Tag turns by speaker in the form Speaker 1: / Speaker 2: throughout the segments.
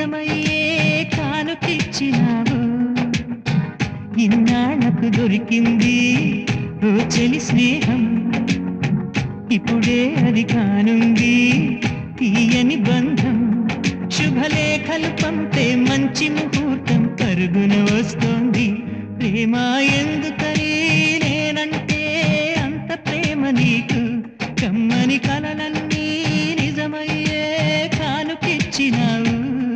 Speaker 1: నిజమయ్యే కానుకిచ్చినావు ఇన్నాళ్లకు దొరికింది ఓ చెలి స్నేహం ఇప్పుడే అది కానుంది తీయని బంధం శుభలేఖలు పంపే మంచి ముహూర్తం పరుగున వస్తోంది ప్రేమ ఎందుకని నేనంటే అంత ప్రేమ నీకు కమ్మని కలలన్నీ నిజమయ్యే కానుకిచ్చినావు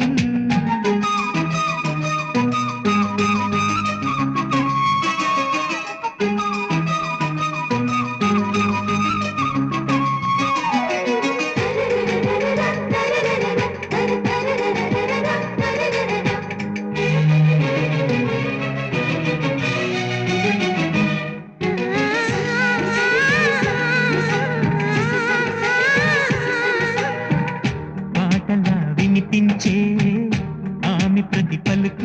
Speaker 1: పాటలా వినిపించే ఆమె ప్రతి పలుకు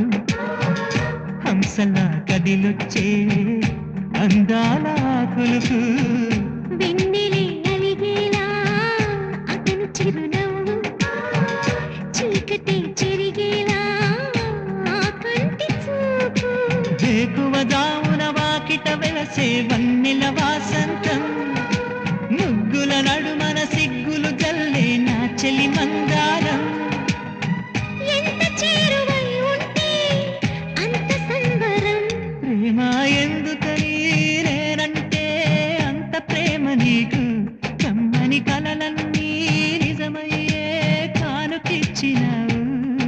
Speaker 1: హంసలా కదిలొచ్చే అందాల కొలుకు
Speaker 2: వెన్నెలే అలిగేలా అతను చిరునవ్వు చీకటి చెరిగేలా ఆ కంటి చూపు
Speaker 1: వేకువ జామున వాకిట వెలసే వన్నెల వాసంతం ముగ్గుల నడుమన సిగ్గులు జల్లే నా చెలి మందారం
Speaker 2: ఎంత చేరువై ఉంటే అంత సంబరం
Speaker 1: ప్రేమ ఎందుకని నేనంటే అంత ప్రేమ నీకు కమ్మని కలలన్నీ నిజమయ్యే కానుకిచ్చినావు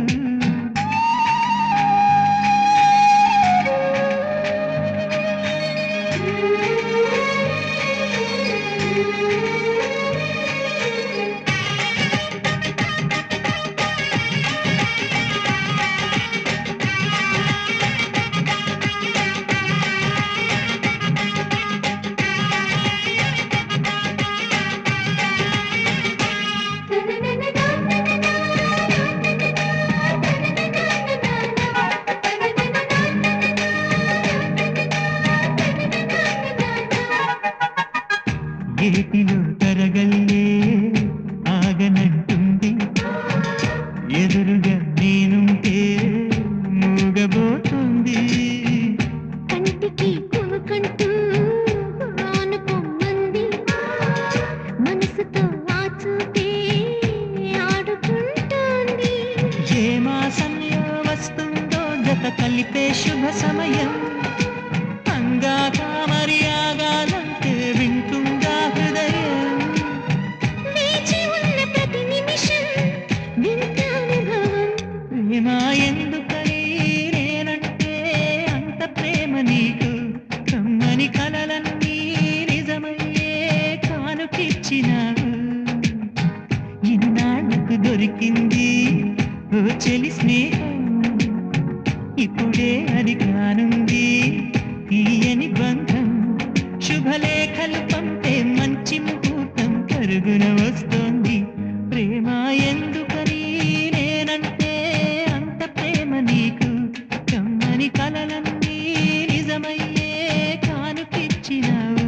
Speaker 1: గేటిలో తరగల్లే ఆగనంటుంది ఎదురుగా నేనుంటే మూగబోతుంది
Speaker 2: కంటికి కునుకంటూ ఆనుకొమ్మంది మనసుతో ఆ చూపే ఆడుకుంటోంది
Speaker 1: ఏ మాసంలో వస్తుందో జత కలిపే శుభ సమయం అంగాక మరి ఆగాలంటే వింటుందా హృదయం
Speaker 2: వేచి ఉన్న ప్రతి నిమిషం వింత అనుభవం
Speaker 1: ప్రేమ ఎందుకని నేనంటే అంత ప్రేమ నీకు కమ్మని కలలన్నీ నిజమయ్యే కానుకిచ్చినావు ఇన్నాళ్లకు దొరికింది ఓ చెలి స్నేహం ఇప్పుడే అది కానుంది తీయని బంధం శుభలేఖలు పంపే మంచి ముహూర్తం పరుగున వస్తోంది ప్రేమ ఎందుకని నేనంటే అంత ప్రేమ నీకు కమ్మని కలలన్నీ నిజమయ్యే కానుకిచ్చినావు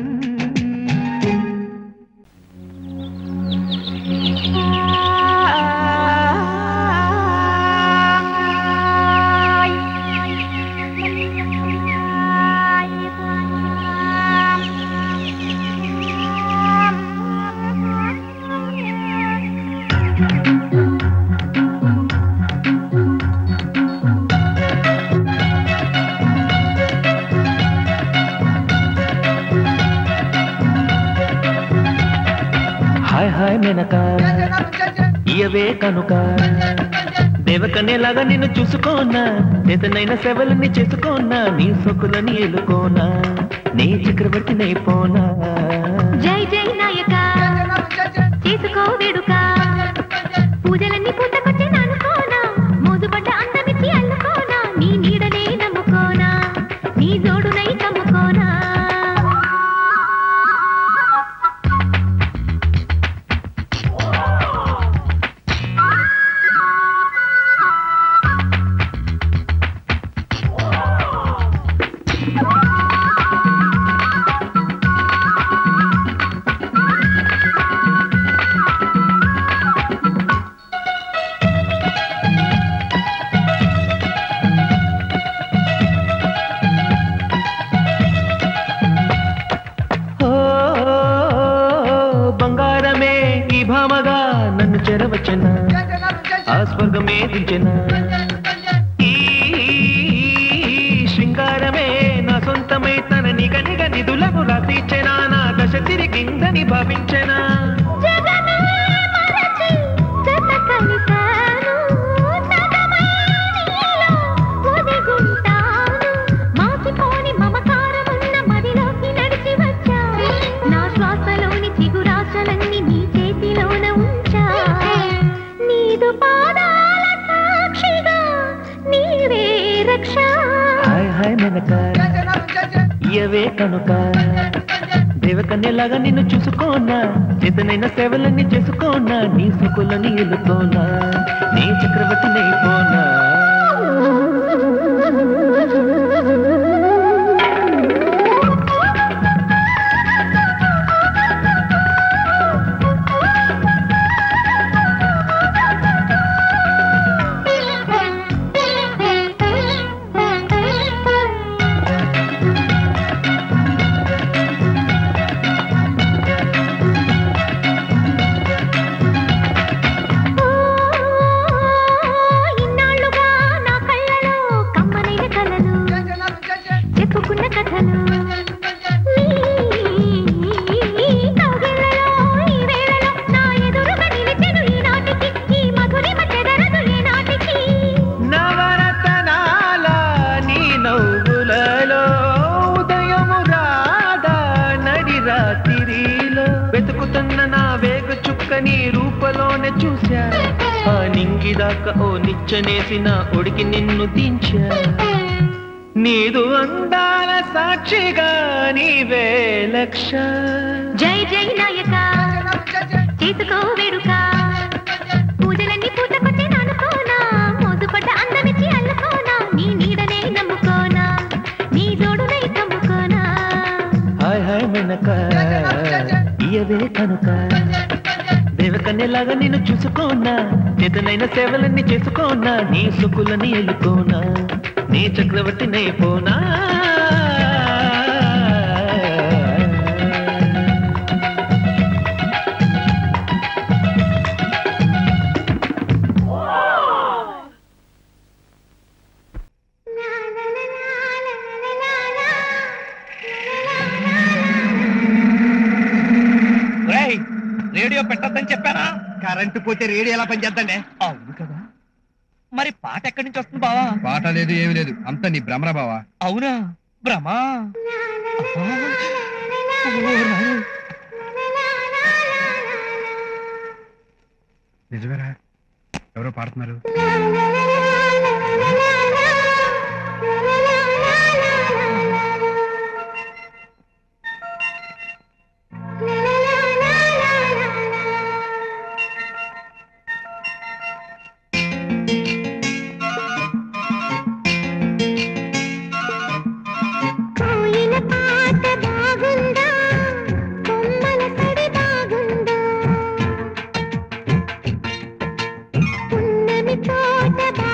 Speaker 3: హాయ్ హాయ్ మెనక ఇయవే కనుక దేవకన్యలాగా నిన్ను చూసుకోనా చేతనైన సేవలని చేసుకోనా నీ సొక్కులని ఎలుకోనా నీ చక్రవర్తి పోనా
Speaker 2: జై జై నాయక చేసుకో వేడుక పూజలన్నీ పూటకొచ్చి ననుకోనా మోజుపడ్డ అందమిచ్చి అల్లుకోనా నీ నీడనే నమ్ముకోనా నీ జోడునై కమ్ముకోనా
Speaker 3: ఆ వచ్చనా ఆ స్వర్గమే దించెనా ఈ శృంగారమే నా సొంతమై తన నిగ నిగ నిధులకు రాసిచ్చెనా నా దశ తిరిగిందని భావించెనా
Speaker 2: జగమే మరచి జత కలిశాను సగమై నీలో ఒదిగుంటాను మాసిపోని మమకారమున్న మదిలోకి నడిచి వచ్చా నా శ్వాసలోని చిగురాశలన్నీ నీ చేతిలోన ఉంచా నీదు పాదాల సాక్షిగా నీవే రక్ష
Speaker 3: హాయ్ హాయ్ మెనక ఇయవే కనుక దేవకన్యలాగా నిన్ను చూసుకోనా చేతనైన సేవలన్నీ చేసుకోనా నీ సుకులని ఎలుకోనా నీ చక్రవర్తి నైపోనా
Speaker 2: ఇన్నాళ్ళుగా నా కళ్ళలో కమ్మనైన కలలు చెప్పుకున్న కథలు ఈ కౌగిళ్ళలో, ఈ వేళలో నా ఎదురుగా నిలిచెను ఈనాటికి, ఈ మధురిమ చెదరదు ఏనాటికి.
Speaker 3: నవరతనాల నీ నవ్వులలో ఉదయము రాదా నడి రాత్రిలో వెతుకుతున్న నా వేగ చుక్క నీ రూపలోనే చూశా ఆ నింగిదాకా ఓ నిచ్చనేసిన ఒడికి నిన్ను దించా నీదు అందాల సాక్షిగా నీవే లక్ష
Speaker 2: జై జై నాయక చేసుకో వేడుక పూజలన్నీ పూటకొచ్చి నానుకోనా మోసుపడ్డ అందమిచ్చి అల్లుకోనా నీ నీడనే నమ్ముకోనా నీ జోడునై కమ్ముకోనా
Speaker 3: హాయ్ హాయ్ మెనక ఇయవే కనుక దేవకన్యలాగా నిన్ను చూసుకోనా చేతనైన సేవలన్నీ చేసుకోనా నీ సుకులని ఎలుకోనా నీ చక్రవర్తి నైపోనా
Speaker 1: రేయ్ రేడియో పెట్టొద్దని చెప్పానా
Speaker 4: కరెంటు పోతే రేడియో ఎలా పనిచేద్దండి
Speaker 1: అవును కదా మరి పాట ఎక్కడి నుంచి వస్తుంది బావా
Speaker 4: పాట లేదు ఏమి లేదు అంతా నీ భ్రమరా బావా
Speaker 1: అవునా భ్రమా అబ్బా. ఓ నాయనా.
Speaker 4: నిజమేరా ఎవరో పాడుతున్నారు
Speaker 2: కోయిల పాట బాగుందా కొమ్మల సడి బాగుందా పున్నమి తోట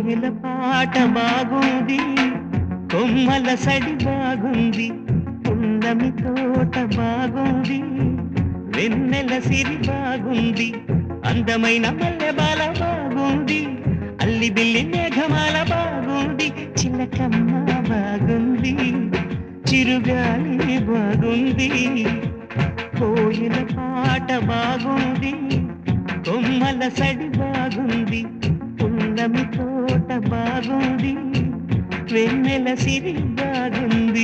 Speaker 3: కోయిల పాట బాగుంది కొమ్మల సడి బాగుంది పున్నమి తోట బాగుంది వెన్నెల సిరి బాగుంది అందమైన మల్లెబాల బాగుంది అల్లి బిల్లి మేఘమాల బాగుంది చిలకమ్మ బాగుంది చిరుగాలి బాగుంది కోయిల పాట బాగుంది కొమ్మల సడి బాగుంది పున్నమి తోట బాగుంది వెన్నెల సిరి బాగుంది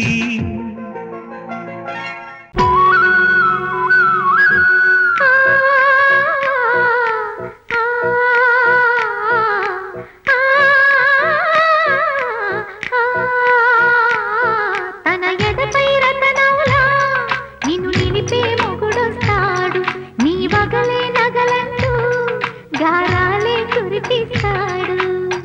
Speaker 2: తన ఎదపై రతనౌలా నిన్ను నిలిపే మొగుడొస్తాడు నీ వగలే నగలంటూ గారాలే కురిపిస్తాడు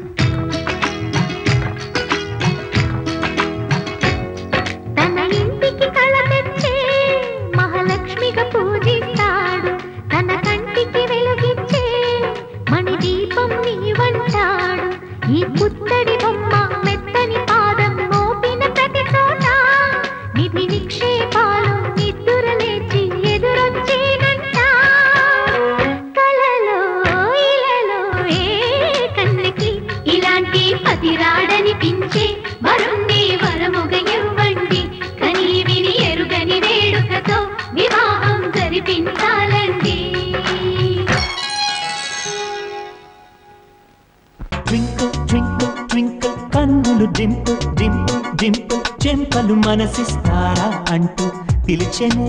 Speaker 2: తన ఇంటికి కళ తెచ్చే మహాలక్ష్మిగా పూజిస్తాడు తన కంటికి వెలుగిచ్చే మణి దీపం నీవంటాడు ఈ పుత్తడి బొమ్మ మెత్తని పాదం మోపిన ప్రతి చోట నిధి నిక్షేపాలు నిద్దుర లేచి ఎదురొచ్చేనంట కలలో ఇలలో ఏ కన్నకి ఇలాంటి పతిరాడనిపించే వరుణ్ణి వరముగ ఇవ్వండి కని విని ఎరుగని వేడుకతో వివాహం జరిపించాలండి
Speaker 3: ట్వింకిల్ ట్వింకిల్ ట్వింకిల్ కన్నులు డింపు డింపు డింపు చెంపలు మనసిస్తారా అంటూ పిలిచెనే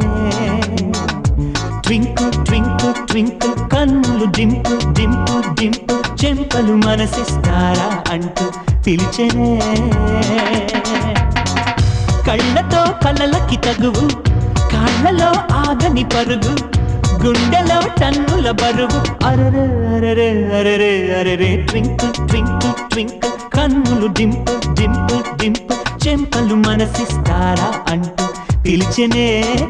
Speaker 3: ట్వింకిల్ ట్వింకిల్ ట్వింకిల్ కన్నులు డింపు డింపు డింపు చెంపలు మనసిస్తారా అంటూ పిలిచెనే కళ్ళతో కళ్ళలకి తగువు కాళ్ళలో ఆగని పరుగు గుండెలో టన్నుల బరువు అరరే అరరే అరరే అరరే ట్వింకిల్ ట్వింకిల్ ట్వింకిల్ కన్నులు డింపు డింపు డింపు చెంపలు మనసిస్తారా అంటూ పిలిచెనే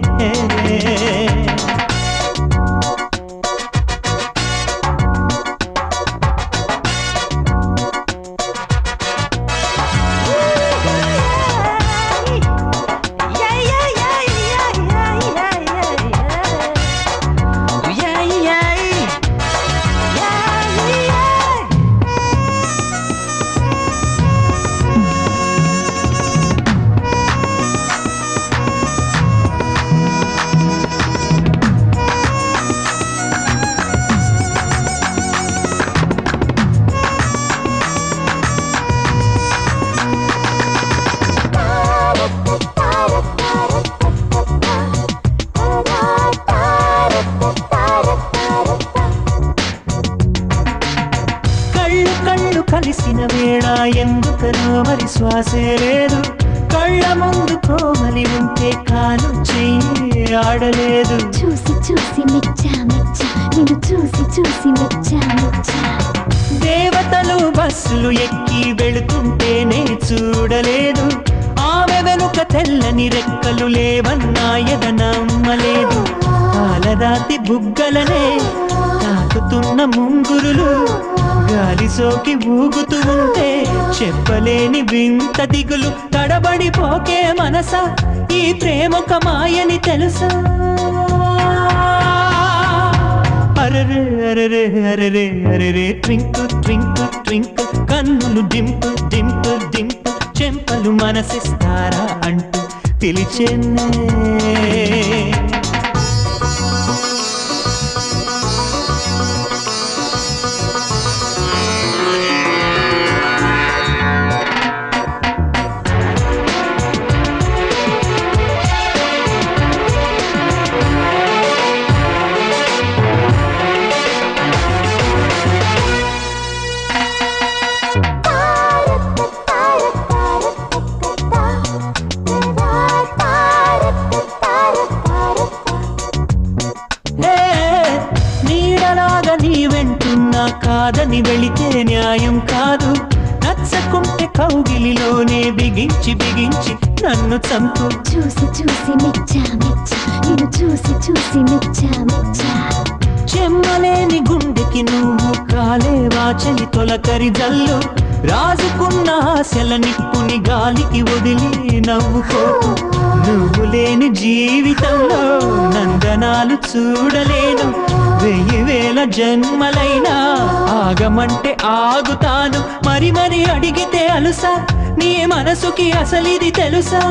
Speaker 3: కళ్ళు కళ్ళు కలిసిన వేళ ఎందుకనో మరి శ్వాసే లేదు కళ్ళ ముందు కోమలి ఉంటే కాలు చెయ్యి ఆడలేదు
Speaker 2: చూసి చూసి మెచ్చా మెచ్చా నిన్ను చూసి చూసి మెచ్చా మెచ్చా
Speaker 3: దేవతలు బస్సులు ఎక్కి వెళుతుంటేనే చూడలేదు ఆమె వెనుక తెల్లని రెక్కలు లేవన్నా ఎద నమ్మలేదు పాలరాతి బుగ్గలనే తాకుతున్న ముంగురులు గాలి సోకి ఊగుతూ ఉంటే చెప్పలేని వింత దిగులు తడబడిపోకే మనసా ఈ ప్రేమొక మాయని తెలుసా అరరే అరరే అరరే అరరే ట్వింకు ట్వింకు ట్వింకు కన్నులు డింపు డింపు డింపు చెంపలు మనసిస్తారా అంటూ పిలిచెన్నే హే, నీడలాగా నీ వెంటున్నా కాదని వెళితే న్యాయం కాదు నచ్చకుంటే కౌగిలిలోనే బిగించి బిగించి నన్ను చంపు
Speaker 2: చూసి చూసి మెచ్చా మెచ్చా నిన్ను చూసి చూసి మెచ్చా మెచ్చా
Speaker 3: చెమ్మలేని గుండెకి నువ్వు కాలేవా చలి తొలకరి జల్లు రాజుకున్న ఆశల నిప్పుని గాలికి వదిలి నవ్వుకోకు నువ్వు లేని జీవితంలో నందనాలు చూడలేను వెయ్యి వేల జన్మలైనా ఆగమంటే ఆగుతాను మరి మరి అడిగితే అలుసా నీ మనసుకి అసలిది తెలుసా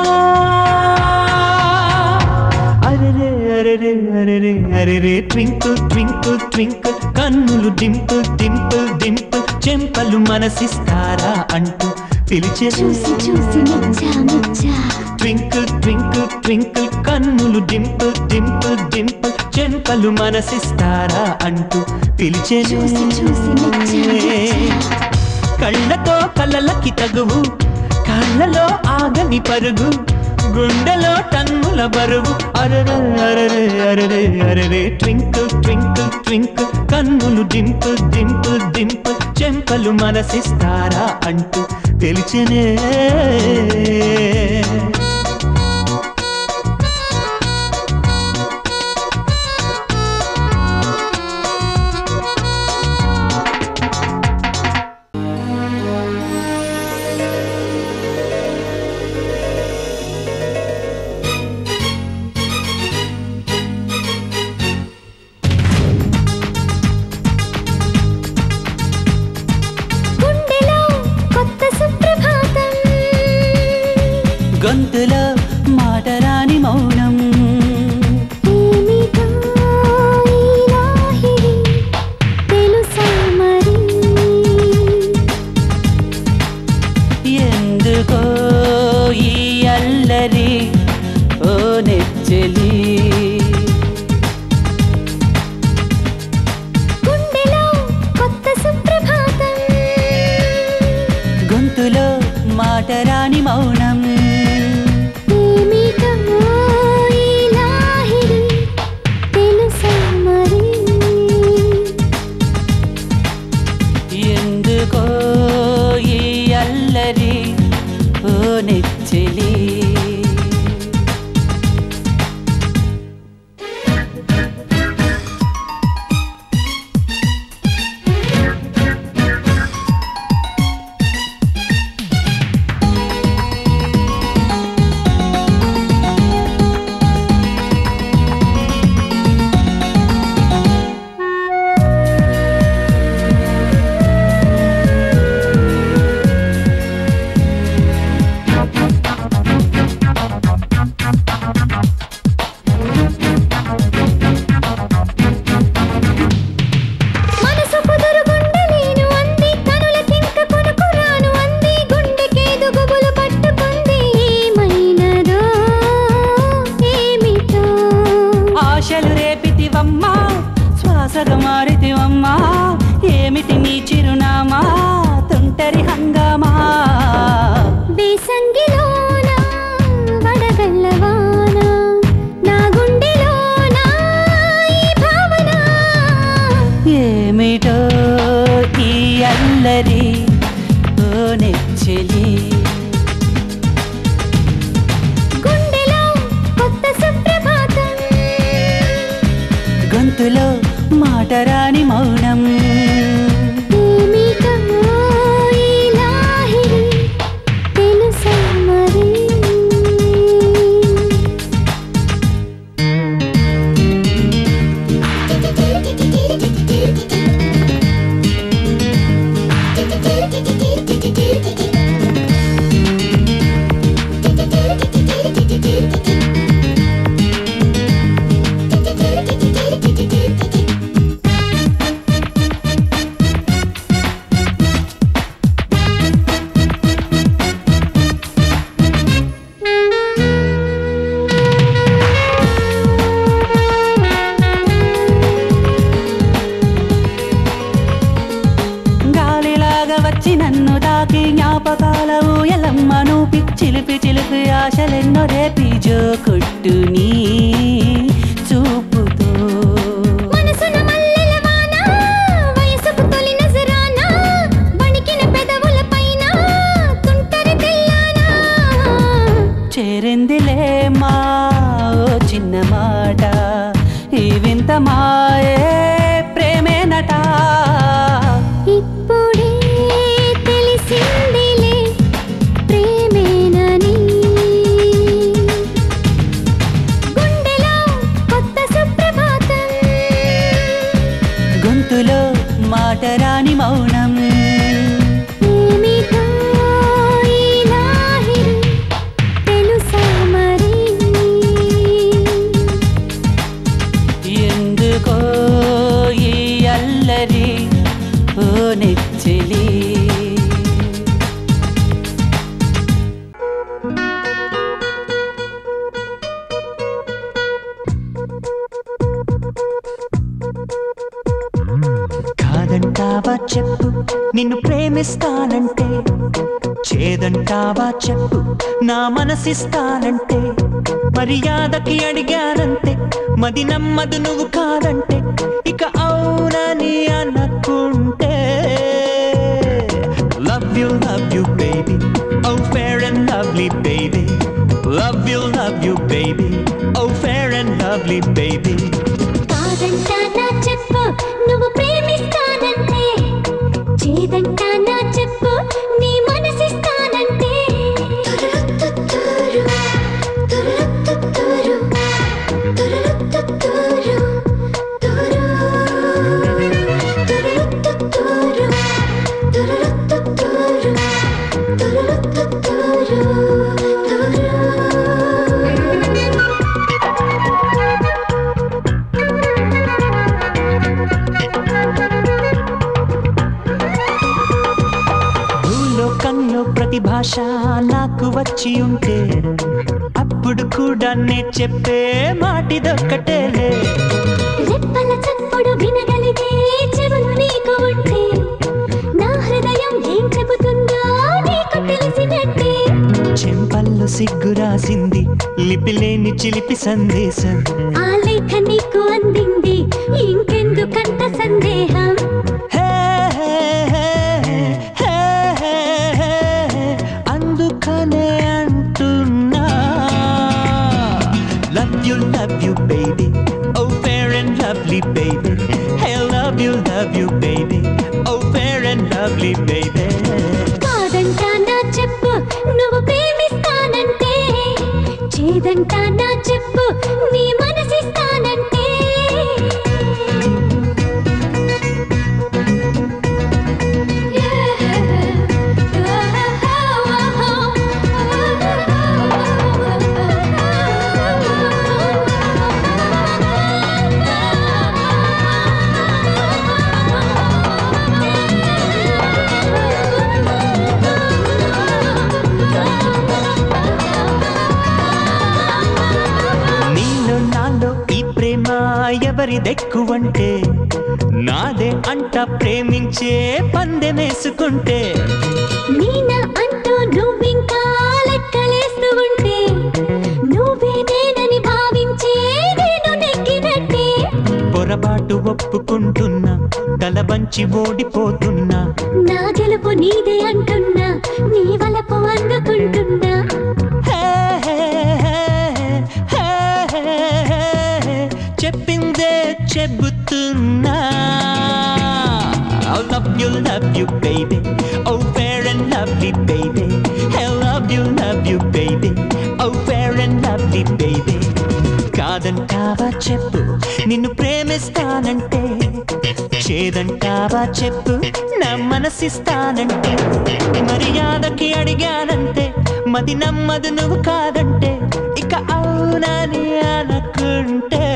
Speaker 3: అరెరే అరెరే అరెరే అరెరే ట్వింకిల్ ట్వింకిల్ ట్వింకిల్ కన్నులు డింపుల్ డింపుల్ డింపుల్ చెంపలు మనసిస్తారా అంటూ పిలిచే
Speaker 2: చూసి చూసి మెచ్చా మెచ్చా
Speaker 3: ట్వింకిల్ ట్వింకిల్ ట్వింకిల్ కన్నులు డింపుల్ డింపుల్ డింపుల్ చెంపలు మనసిస్తారా అంటూ పిలిచే
Speaker 2: చూసి చూసి మెచ్చా మెచ్చా
Speaker 3: కళ్ళతో కళ్ళలకి తగువు కళ్ళలో ఆగని పరుగు గుండెలో టన్నుల బరువు అరరే అరరే అరరే అరరే ట్వింకిల్ ట్వింకిల్ ట్వింకిల్ కన్నులు డింపుల్ డింపుల్ డింపుల్ చెంపలు మనసిస్తారా అంటూ తెలిచనే
Speaker 2: గుండెలో కొత్త సుప్రభాతం
Speaker 3: గొంతులో మాట రాని మౌనం
Speaker 2: ఏమిటో ఈ లాహిరి తెలుసా మరి
Speaker 3: ఎందుకో ఈ అల్లరి ఓ నెచ్చలి
Speaker 2: గుండెలో కొత్త సుప్రభాతం
Speaker 3: గొంతులో మాట రాని మౌనం
Speaker 2: ఏమిటో ఈ లాహిరి తెలుసా మరి
Speaker 3: ఎందుకో ఈ అల్లరి ఓ నెచ్చలి
Speaker 2: మనసు కుదురు గుండెలేను అంది కనులకింక కొనుకురాను అంది గుండెకేదు గుబులు పట్టుకుంది ఏమైనదో ఏమిటో
Speaker 3: ఆశలు రేపితివమ్మా శ్వాసగా మారితివమ్మా ఏమిటి నీ చిరునామా తుంటరి హంగామా
Speaker 2: వేసంగిలోన వడగల్లవాన నా గుండెలోన ఈ భావన
Speaker 3: ఏమిటో ఈ అల్లరి ఓ నెచ్చలి
Speaker 2: గుండెలో కొత్త సుప్రభాతం
Speaker 3: గొంతులో మాట రాని మౌనం
Speaker 2: ఏమిటో ఈ లాహిరి తెలుసా మరి
Speaker 3: గాలిలాగా వచ్చి నన్ను తాకి జ్ఞాపకాల ఊయలమ్మ నూపి చిలిపి చిలిపి ఆశలెన్నో రేపి జో కొట్టు నీ చూపుతో
Speaker 2: మనసున మల్లెల వాన వయసుకు తొలి నజరాన వణికిన పెదవుల పైన తుంటరి తెల్లానా
Speaker 3: చేరిందిలే మా ఓ చిన్న మాట ఈ వింత మాయే ప్రేమిస్తానంటే చేదంటావా చెప్పు నా మనసిస్తానంటే మర్యాదకి అడిగానంటే మది నమ్మదు నువ్వు కాదంటే ఇక అవునని అనుకుంటే love you love you baby oh fair and lovely baby love you love you baby oh fair and lovely baby
Speaker 2: కాదంటా నా చెప్పు నువ్వు ప్రేమిస్తానంటే చేదంటా నా చెప్పు నీ మనసిస్తానంటే తురురుతుత్తూరు, తురురుతుత్తూరు, తురురుతుత్తూరు, తురు. తురురుతుత్తూరు, తురురుతుత్తూరు, తురురుతుత్తూరు, తురు.
Speaker 3: భూలోకంలో ప్రతి భాష నాకు వచ్చి ఉంటే అప్పుడు కూడా నే చెప్పే మాటిదొక్కటేలే
Speaker 2: రెప్పల చప్పుడు వినగలిగే చెవులు నీకు ఉంటే నా హృదయం ఏం చెబుతుందో నీకు తెలిసినట్టే
Speaker 3: చెంపల్లో సిగ్గు రాసింది లిపిలేని చిలిపి సందేశం
Speaker 2: ఆ లేఖ నీకు అందింది ఇంకెందుకంత సందేహం
Speaker 3: హే, హే, హే, హే, హే, హే, అందుకనే అంటున్నా love you love you baby oh fair and lovely baby hey love you love you baby oh fair and lovely baby
Speaker 2: కాదంటా నా చెప్పు నువ్వు ప్రేమిస్తానంటే చేదంటా నా చెప్పు నీ మనసిస్తానంటే
Speaker 3: నీలో నాలో ఈ ప్రేమ ఎవరిదెక్కువంటే నాదే అంట ప్రేమించే పందెమేసుకుంటే
Speaker 2: నీనా అంటూ నువ్వింకా లెక్కలేస్తూ ఉంటే నువ్వే నేనని భావించే నేను నెగ్గినట్టే
Speaker 3: పొరపాటు ఒప్పుకుంటున్నా తల వంచి ఓడిపోతున్నా
Speaker 2: నా గెలుపు నీదే అంటున్నా నీ వలపు అందుకుంటున్నా
Speaker 3: హే, హే, హే, హే, హే, హే, చెప్పిందే చెబుతున్నా I love you, love you, baby. Oh, fair and lovely, baby. I love you, love you, baby. Oh, fair and lovely, baby. కాదంటావా చెప్పు నిన్ను ప్రేమిస్తానంటే చేదంటావా చెప్పు నా మనసిస్తానంటే మర్యాదకి అడిగానంటే మది నమ్మదు నువ్వు కాదంటే ఇక అవునని అనుకుంటే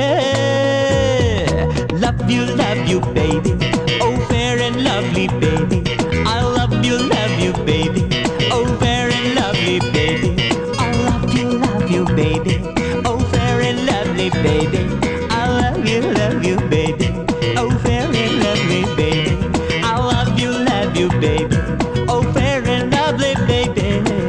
Speaker 3: love you love you baby oh fair and lovely baby I love you love you baby oh fair and lovely baby I love you love you baby oh fair and lovely baby I love you love you baby oh fair and lovely baby I love you love you baby oh fair and lovely baby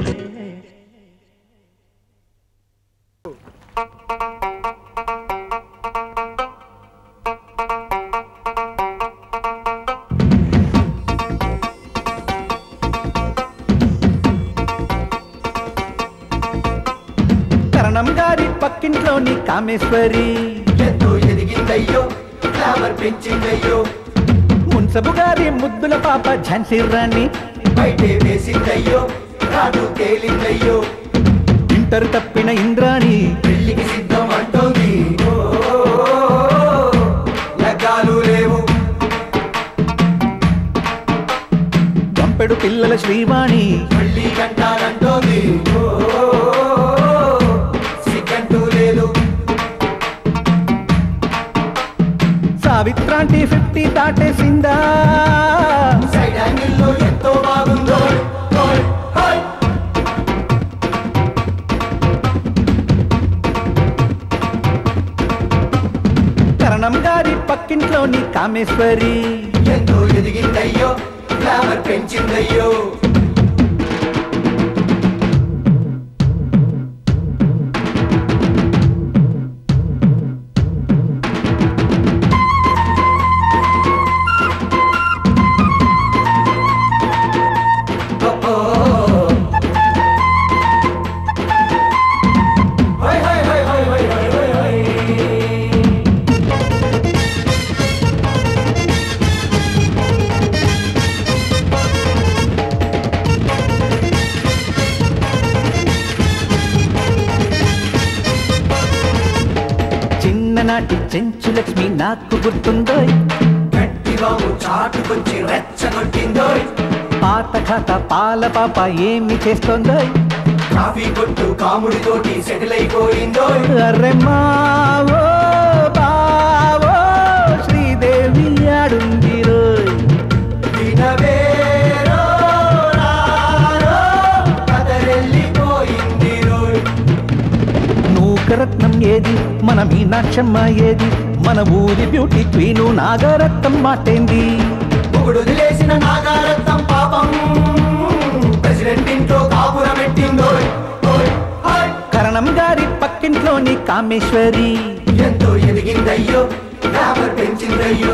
Speaker 5: కరణం గారి పక్కింట్లోని కామేశ్వరి
Speaker 6: ఎంతో ఎదిగిందయ్యో glamour పెంచిందయ్యో
Speaker 5: మున్సబు గారి ముద్దుల పాప ఝాన్సీ రాణి
Speaker 6: బయటే వేసిందయ్యో రాటు తేలిందయ్యో
Speaker 5: inter తప్పిన ఇంద్రాణి
Speaker 6: పెళ్లికి సిద్ధం అంటోంది ఓ, లగ్గాలు లేవు
Speaker 5: గంపెడు పిల్లల శ్రీవాణి
Speaker 6: మళ్ళీ కంటానంటోంది ఓ, సిగ్గంటూ లేదు
Speaker 5: సావిత్రాంటి ఫిఫ్టీ దాటేసిందా
Speaker 6: సైడ్ యాంగిల్లో ఎంతో బాగుందో ఓయ్, ఓయ్.
Speaker 5: కరణం గారి పక్కింట్లోని కామేశ్వరి
Speaker 6: ఎంతో ఎదిగిందయ్యో గ్లామర్ పెంచిందయ్యో హై హై హై హై హై హై హై హై
Speaker 5: చిన్ననాటి చెంచు లక్ష్మి నాకు గుర్తుందో
Speaker 6: గట్టివాము చాటుకొచ్చి రెచ్చగొట్టిందోయ్
Speaker 5: పాత ఖాతా పాల పాప ఏమి చేస్తోందో
Speaker 6: కాఫీ కొట్టు కాముడితోటి సెటిల్ అయిపోయిందోయ్
Speaker 5: అరే మావో బావో శ్రీదేవి ఆడుంది రోయ్
Speaker 6: వినవేరో రారో కదరెళ్ళిపోయింది రోయ్
Speaker 5: నూకరత్నం ఏది మన మీనాక్షమ్మ ఏది మన ఊరి బ్యూటీ క్వీను నాగరత్నం మాటేంది
Speaker 6: మొగుడు వదిలేసిన నాగారత్నం పాపం ప్రెసిడెంట్ ఇంట్లో కాపురం పెట్టిందోయ్ ఓయ్ హాయ్
Speaker 5: కరణం గారి పక్కింట్లోని కామేశ్వరి
Speaker 6: ఎంతో ఎదిగిందయ్యో గ్లామర్ పెంచిందయ్యో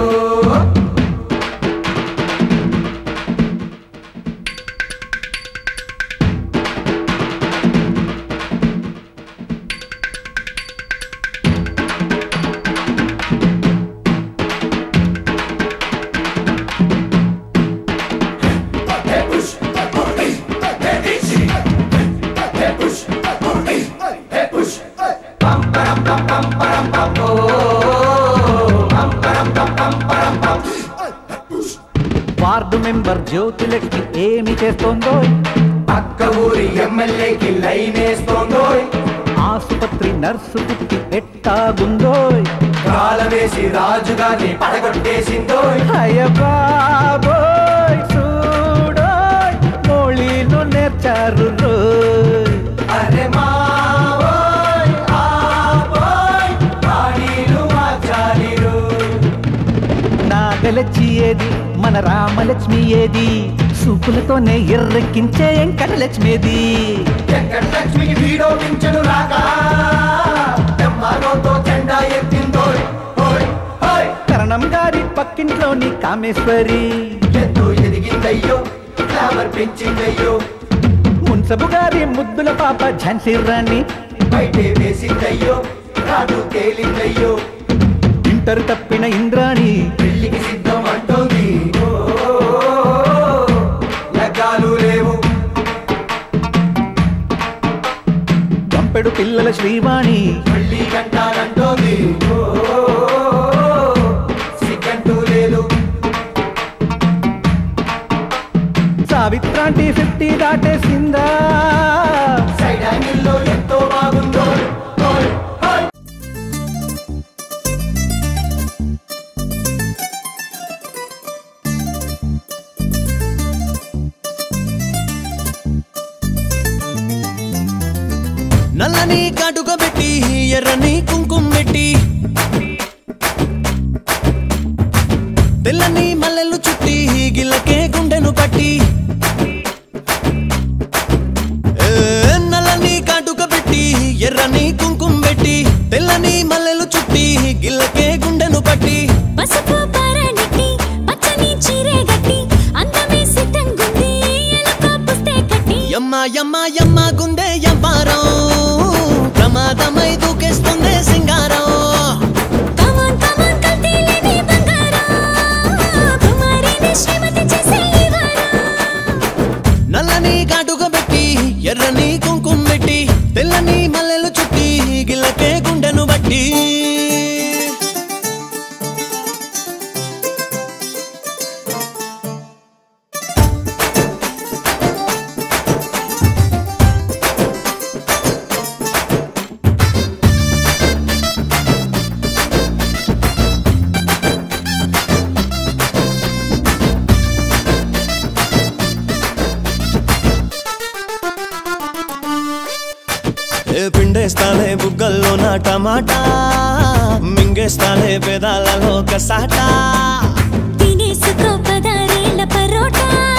Speaker 5: వార్డు మెంబర్ జ్యోతిలక్ష్మి ఏమి చేస్తోందో
Speaker 6: పక్క ఊరి ఎమ్మెల్యేకి లైన్ వేస్తోందోయ్
Speaker 5: ఆసుపత్రి నర్సు పుట్టి ఎట్టాగుందో
Speaker 6: కాల వేసి రాజుగారిని పడగొట్టేసిందోయ్
Speaker 5: అయ్య బాబోయ్ చూడోయ్ మోళీలు నేర్చారు రోయ్
Speaker 6: అరే మావోయ్ ఆవోయ్ పాడీలు మార్చాలి రోయ్
Speaker 5: నాగలక్ష్మి ఏది మన రామలక్ష్మి ఏది సూపులతోనే ఎర్రెక్కించే వెంకటలక్ష్మి ఏది
Speaker 6: ఎక్కడ లక్ష్మికి వీడో పింఛను రాక తెమ్మానోతో జెండా ఎత్తిందోయ్ ఓయ్ ఓయ్
Speaker 5: కరణం గారి పక్కింట్లోని కామేశ్వరి
Speaker 6: ఎంతో ఎదిగిందయ్యో గ్లామర్ పెంచిందయ్యో
Speaker 5: మున్సబు గారి ముద్దుల పాప ఝాన్సీ రాణి
Speaker 6: బయటే వేసిందయ్యో రాడు తేలిందయ్యో
Speaker 5: ఇంటర్ తప్పిన ఇంద్రాణి
Speaker 6: పెళ్లికి సిద్ధం అంటోంది ఓ, లగ్గాలు లేవు
Speaker 5: గంపెడు పిల్లల శ్రీవాణి
Speaker 6: మళ్ళీ కంటానంటోంది ఓ, సిగ్గంటూ లేదు
Speaker 5: సావిత్రాంటి ఫిఫ్టీ దాటేసిందా
Speaker 6: సైడ్ యాంగిల్లో ఎంతో బాగుందో ఓయ్, ఓయ్.
Speaker 3: నల్లని కాటుక పెట్టి ఎర్రని కుంకుమ పెట్టి తెల్లని మల్లెలు చుట్టి గిల్లకే గుండెను పట్టి ఏ, నల్లని కాటుక పెట్టి ఎర్రని కుంకుమ పెట్టి తెల్లని మల్లెలు చుట్టి గిల్లకే గుండెను పట్టి
Speaker 2: పసుపు పారానికి పచ్చని చీరే గట్టి అందమే సిద్ధంగుంది ఎలుక పుస్తే కట్టి
Speaker 3: యమ్మ యమ్మ యమ్మ గుండె యవ్వారం ప్రమాదమై దూకేస్తుంది సింగారం
Speaker 2: కమాన్ కమాన్ కల్తీ లేని బంగారం కుమారిని శ్రీమతి చేసే ఈ వారం
Speaker 3: నల్లని కాటుక పెట్టి ఎర్రని కుంకుమ పెట్టి తెల్లని మల్లెలు చుట్టి గిల్లకే గుండెను బట్టి ఏ పిండేస్తాలే బుగ్గల్లో నా టమాటా మింగేస్తాలే పెదాలలో కసాటా
Speaker 2: తినేసుకో పదారేళ్ల పరోటా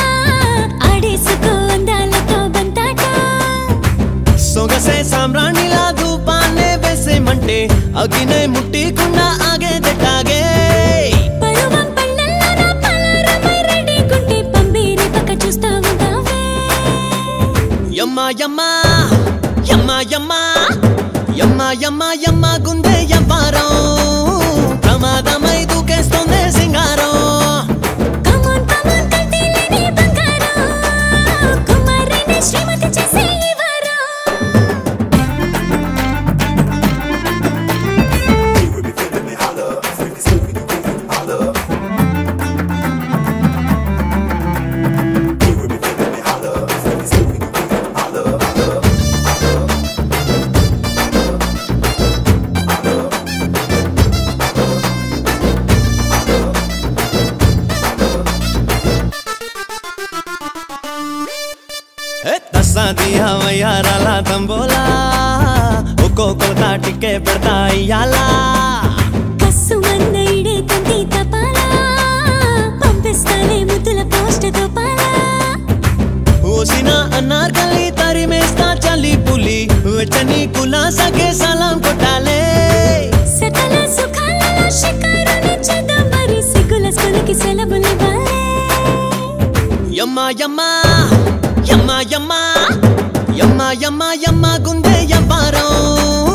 Speaker 3: అగినే ముట్టికుండా ఆగేదెట్టాగే
Speaker 2: పరువం పల్లెల్లో నా పలారమై రెడీగుంటే పంబేరి పక్క చూస్తా ఉంటావే
Speaker 3: యమ్మ యమ్మ యమ్మ యమ్మ యమ్మ యమ్మ యమ్మ గుండె ఎవ్వారం ప్రమాదమై దూకేస్తోందే సింగారం
Speaker 2: కమాన్ కమాన్ కల్తీలేని బంగారం కుమారిని శ్రీమతి చేసే ఈ వారం
Speaker 3: ఏ తస్సా దియా వయ్యారాల తంబోలా ఒక్కొక్క తాటికే పెడతా ఇయ్యాలా
Speaker 2: కస్సుమన్న ఇడే తంతి తపాలా పంపిస్తానే ముద్దుల పోస్ట్ తోపాలా
Speaker 3: ఓసిన అన్నార్కలి తరిమేస్తా చలి పులి వెచ్చని కులాసకే సలాం కొట్టాలే
Speaker 2: సకల సుఖాలలో షికారుని చేద్దాం మరి సిగ్గుల స్కూల్కి సెలవులివ్వాలే
Speaker 3: యమ్మ యమ్మ యమ్మ యమ్మ యమ్మ యమ్మ యమ్మ గుండె ఎవ్వారం